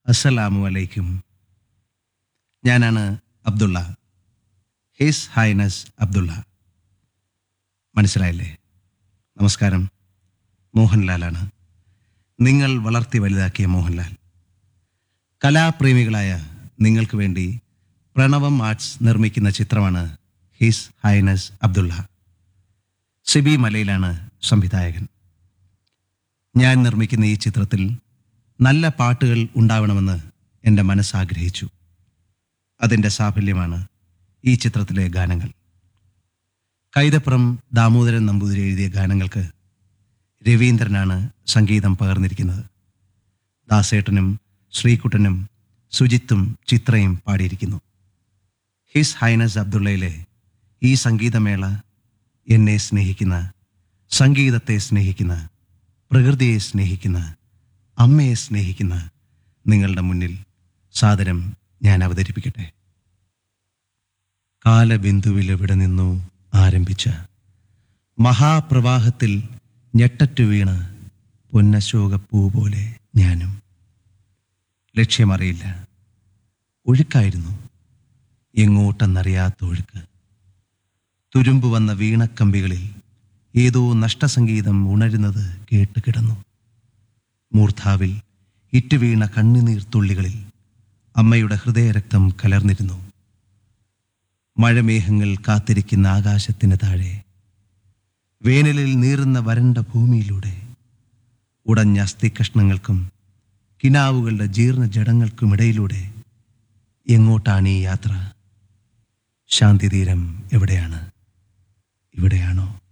അസ്സലാമു അലൈക്കും ഞാനാണ് അബ്ദുള്ള ഹിസ് ഹൈനസ് അബ്ദുള്ള മനസ്സിലായില്ലേ നമസ്കാരം മോഹൻലാലാണ് നിങ്ങൾ വളർത്തി വലുതാക്കിയ മോഹൻലാൽ കലാപ്രേമികളായ നിങ്ങൾക്ക് വേണ്ടി പ്രണവം ആർട്സ് നിർമ്മിക്കുന്ന ചിത്രമാണ് ഹിസ് ഹൈനസ് അബ്ദുള്ള സിബി മലയിലാണ് സംവിധായകൻ ഞാൻ നിർമ്മിക്കുന്ന ഈ ചിത്രത്തിൽ നല്ല പാട്ടുകൾ ഉണ്ടാവണമെന്ന് എൻ്റെ മനസ്സാഗ്രഹിച്ചു അതിൻ്റെ സാഫല്യമാണ് ഈ ചിത്രത്തിലെ ഗാനങ്ങൾ കൈതപ്പുറം ദാമോദരൻ നമ്പൂതിരി എഴുതിയ ഗാനങ്ങൾക്ക് രവീന്ദ്രനാണ് സംഗീതം പകർന്നിരിക്കുന്നത് ദാസേട്ടനും ശ്രീകുട്ടനും സുജിത്തും ചിത്രയും പാടിയിരിക്കുന്നു ഹിസ് ഹൈനസ് അബ്ദുള്ളയിലെ ഈ സംഗീതമേള എന്നെ സ്നേഹിക്കുന്ന സംഗീതത്തെ സ്നേഹിക്കുന്ന പ്രകൃതിയെ സ്നേഹിക്കുന്ന അമ്മയെ സ്നേഹിക്കുന്ന നിങ്ങളുടെ മുന്നിൽ സാദരം ഞാൻ അവതരിപ്പിക്കട്ടെ കാലബിന്ദുവിൽ എവിടെ നിന്നു ആരംഭിച്ച മഹാപ്രവാഹത്തിൽ ഞെട്ടറ്റു വീണ പൊന്നശോകപ്പൂ പോലെ ഞാനും ലക്ഷ്യമറിയില്ല ഒഴുക്കായിരുന്നു എങ്ങോട്ടെന്നറിയാത്ത ഒഴുക്ക് തുരുമ്പ് വന്ന വീണക്കമ്പികളിൽ ഏതോ നഷ്ടസംഗീതം ഉണരുന്നത് കേട്ട് കിടന്നു മൂർധാവിൽ ഇറ്റുവീണ കണ്ണുനീർ തുള്ളികളിൽ അമ്മയുടെ ഹൃദയരക്തം കലർന്നിരുന്നു മഴമേഘങ്ങൾ കാത്തിരിക്കുന്ന ആകാശത്തിന് താഴെ വേനലിൽ നീറുന്ന വരണ്ട ഭൂമിയിലൂടെ ഉടഞ്ഞ അസ്ഥികഷ്ണങ്ങൾക്കും കിനാവുകളുടെ ജീർണ ജഡങ്ങൾക്കുമിടയിലൂടെ എങ്ങോട്ടാണ് ഈ യാത്ര ശാന്തിതീരം എവിടെയാണ് ഇവിടെയാണോ